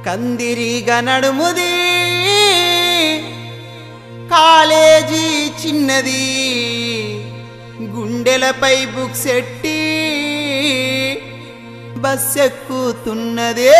కందిరిగా నడుముది కాలేజీ చిన్నది గుండెలపై బుక్స్ ఎట్టి బస్ ఎక్కుతున్నదే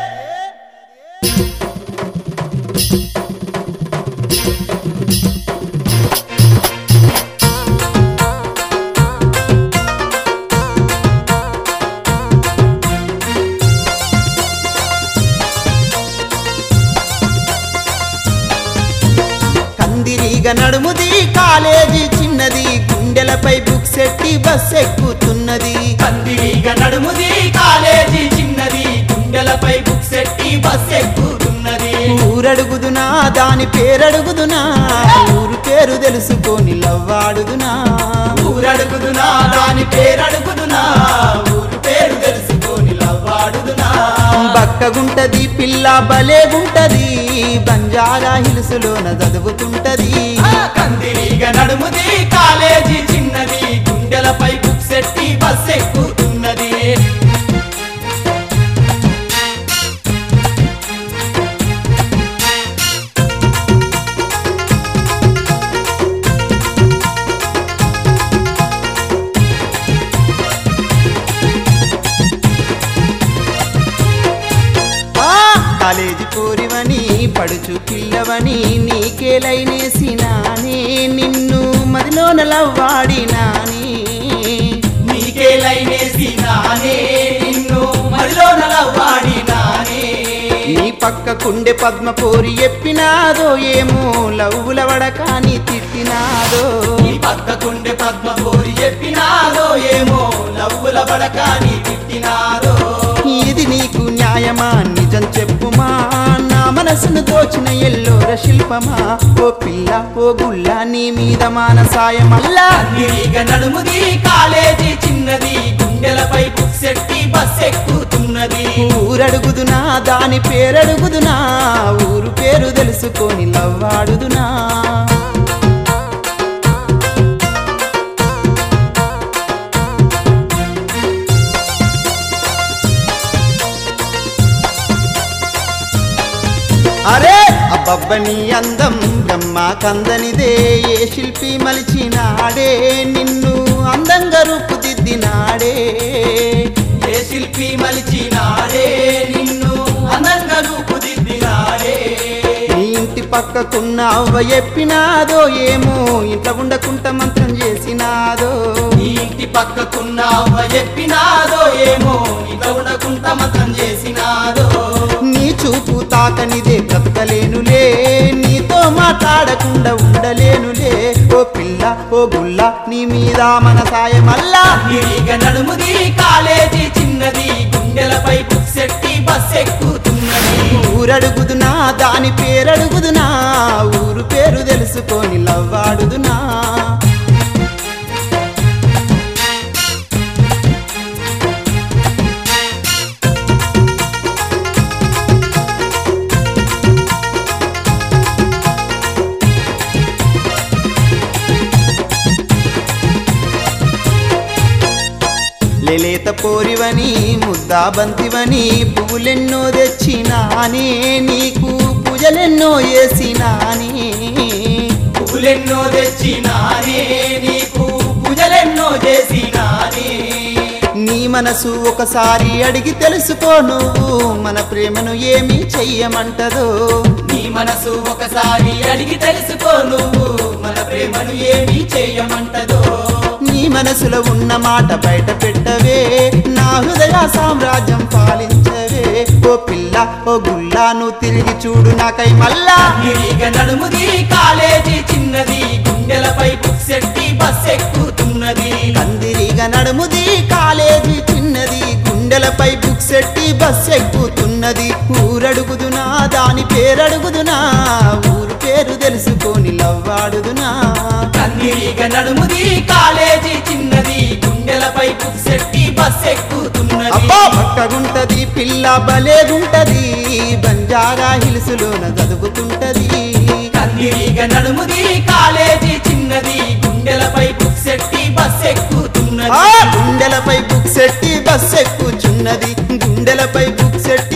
కందిరిగా నడుముది కాలేజీ చిన్నది గుండెలపై బుక్స్ ఎట్టి బస్ ఎక్కుతున్నది కందిరీగా నడుముది కాలేజీ చిన్నది గుండెలపై బుక్స్ ఎట్టి బస్ ఎక్కుతున్నది ఊరడుగుదునా దాని పేరడుగుదునా ఊరు పేరు తెలుసుకొని లవ్వాడుదునా ఊరడుగుదునా దాని పేరడుగుదునా ఊరు పేరు తెలుసుకొని లవ్వాడుదునా బక్కగుంటది పిల్ల భలేగుంటది బంజారా హిల్సులోన చదువుతుంటది కందిరీగా నడుముది కాలేజీ చిన్నది గుండెలపై బుక్స్ ఎట్టి బస్ ఎక్కుతున్నది ఆ, కాలేజీ కోరివని పడుచు పిల్లవని నీకే లైనేసినానే నిన్ను మదిలోన లవ్వాడినానే నీకే లైనేసి నానే నిన్ను మరిలో నలవాడి నానే నీ పక్క కుండె పద్మ పోరి ఎప్పినాదో ఏమో లవ్వుల వడకాని తిట్టినాదో నీ పక్కకుండే పద్మ పోరి చెప్పినాదో ఏమో లవ్వుల బడకాని తిట్టినాదో ఇది నీకు న్యాయమా నిజం చెప్పుమా నా మనసును దోచిన ఎల్లోర శిల్పమా ఓ పిల్ల ఓ గుల్ల నీ మీద మానసాయమల్లా కందిరీగా నడుముది కాలేజీ చిన్నది గుండెలపై బుక్స్ ఎట్టి బస్ ఎక్కుతున్నది ఊరడుగుదునా దాని పేరడుగుదునా ఊరు పేరు తెలుసుకొని లవ్వాడుదునా అరే అబ్బబ్బని అందం బ్రహ్మ కందనిదే ఏ శిల్పి మలిచినాడే నిన్ను అందంగా రూపుదిద్దినాడే ఏ శిల్పి మలిచినాడే నిన్ను అందంగా రూపుదిద్దినాడే నీ ఇంటి పక్కకున్న అవ్వ చెప్పినాదో ఏమో ఇంట్లో ఉండకుంట మంత్రం చేసినాదో నీ ఇంటి పక్కకున్న అవ్వ చెప్పినాదో ఏమో ఇక ఉండకుంట మతం చేసినాదో నీ చూపు తాకనిదే బ్రతకలేనులే నీతో మాట్లాడకుండా ఉండలేనులే ఓ పిల్ల ఓ గుల్ల నీ మీద మన సాయమల్లా కందిరీగా నడుముది కాలేజీ చిన్నది గుండెలపై బుక్స్ ఎట్టి బస్ ఎక్కుతున్నది ఊరడుగుదునా దాని పేరడుగుదునా ఊరు పేరు తెలుసుకొని లవ్వాడుదునా లేలేత పోరివని ముద్దా బంతివని పువ్వులెన్నో తెచ్చినానే నీకు పూజలెన్నో వేసినానే పువ్వులెన్నో తెచ్చినానే నీకు పూజలెన్నో చేసినానే నీ మనసు ఒకసారి అడిగి తెలుసుకో నువ్వు మన ప్రేమను ఏమి చెయ్యమంటదో నీ మనసు ఒకసారి అడిగి తెలుసుకో నువ్వు మన ప్రేమను ఏమి చేయమంటదో నీ మనసులో ఉన్న మాట బయట పెట్టవే నా హృదయ సామ్రాజ్యం పాలించవే ఓ పిల్ల ఓ గుల్లా నువ్వు తిరిగి చూడు నాకై మళ్ళా నిరిగ నడుముది కాలేజీ చిన్నది గుండెలపై బుక్స్ ఎట్టి బస్ ఎక్కుతున్నది కందిరిగా నడుముది కాలేజీ చిన్నది గుండెలపై బుక్స్ ఎట్టి బస్ ఎక్కుతున్నది ఊరడుగుదునా దాని పేరడుగుదునా ఊరు పేరు తెలుసుకొని లవ్వాడుదునా కందిరిగ నడుముది కాలేజీ చిన్నది గుండెలపై బుక్స్ ఎట్టి బస్ ఎక్కుతున్నది అబ్బా పక్కగుంటది పిల్ల భలేగుంటది బంజారా హిల్సులోన చదువుతుంటది కందిరిగ నడుముది కాలేజీ చిన్నది గుండెలపై బుక్స్ ఎట్టి బస్ ఎక్కుతున్నది ఆ గుండెలపై బుక్స్ ఎట్టి బస్ ఎక్కుచున్నది గుండెలపై బుక్స్ ఎట్టి